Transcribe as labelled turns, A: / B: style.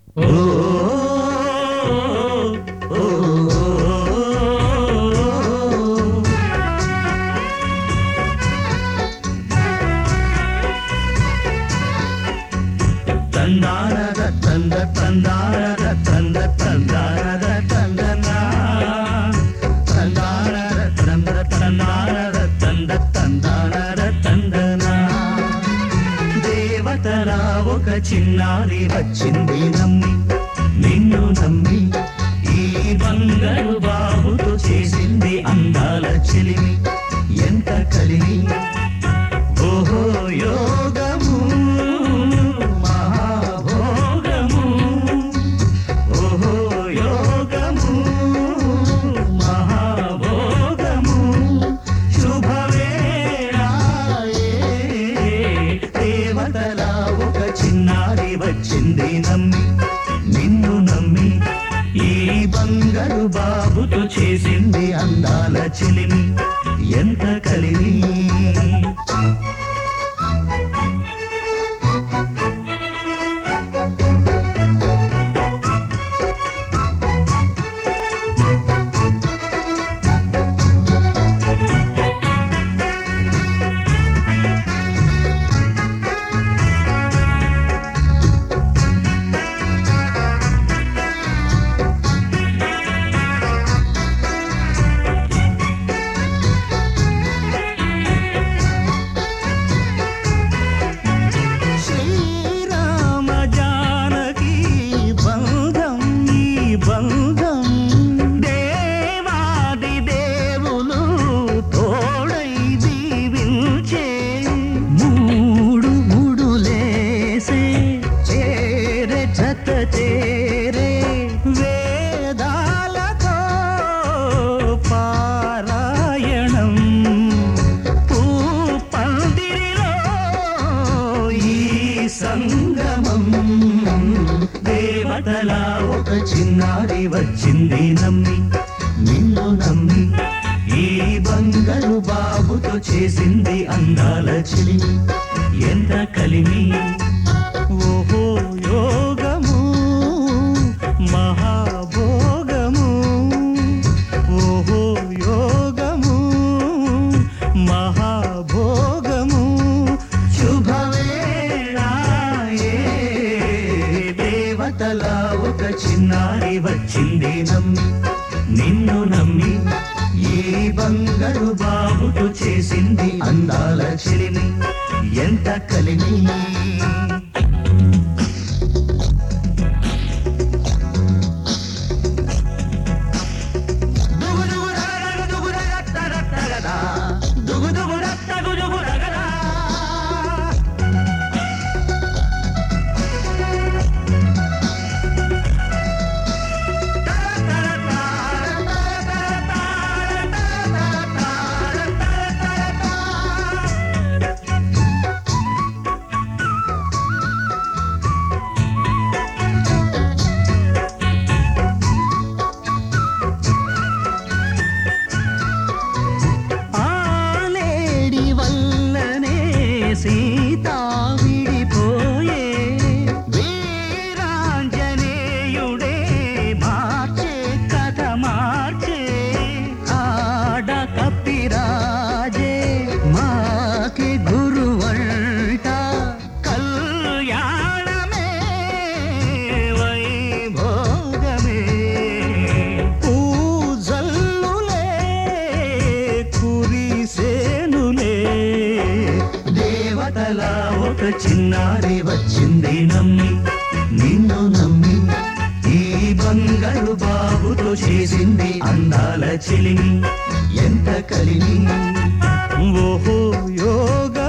A: తందానద తంద తందానద తంద తందానద తందనా తందానద తంద తందానద తంద తందానద తందనా దేవతరా ఒక చిన్నారి వచ్చింది నమ్మి నిన్ను నమ్మి ఈ బంగారు బాబుతో చేసింది అందాల చెలిమి ఎంత కలిమి ఓహో యోగము మహాభోగము ఓహో యోగము మహాభోగము శుభవేళాయే దేవతలా ఒక చిన్నారి వచ్చింది నమ్మి నిన్ను నమ్మి ఈ బంగారు బాబుతో చేసింది అందాల చిలిమి ఎంత కలిమి శ్రీరామ జానకి బంధం ఈ బంధం దేవాది దేవులు తోడై దీవించే మూడు ముడులేసే చేరే జత చేరే వేదాలతో పారాయణం పందిరిలో ఈ సంగమం దేవతలా ఒక చిన్నారి వచ్చింది నమ్మి నిన్ను నమ్మి ఈ బంగారు బాబుతో చేసింది అందాల చిలిమి ఎంత కలిమి ఓహో యోగము మహాభోగము ఓహో యోగము మహాభోగము శుభవేళాయే దేవతలా ఒక చిన్నారి వచ్చింది నమ్మి నిన్ను నమ్మి ఈ బంగారు బాబుతో చేసింది అందాల చిలిమి ఎంత కలిమి ఆలేడి వల్లనే సీతా విడిపోయే వీరాంజనేయుడే మార్చే కథ మార్చే ఆడ కప్పిరాజే మాకి గురువంట కళ్యాణమే వైభోగమే పూజల్లులే కురిసేనులే దేవతలా ఒక చిన్నారి వచ్చింది నమ్మి నిన్ను నమ్మి ఈ బంగారు బాబుతో చేసింది అందాల చెలిమి ఎంత కలిమి ఓహో యోగ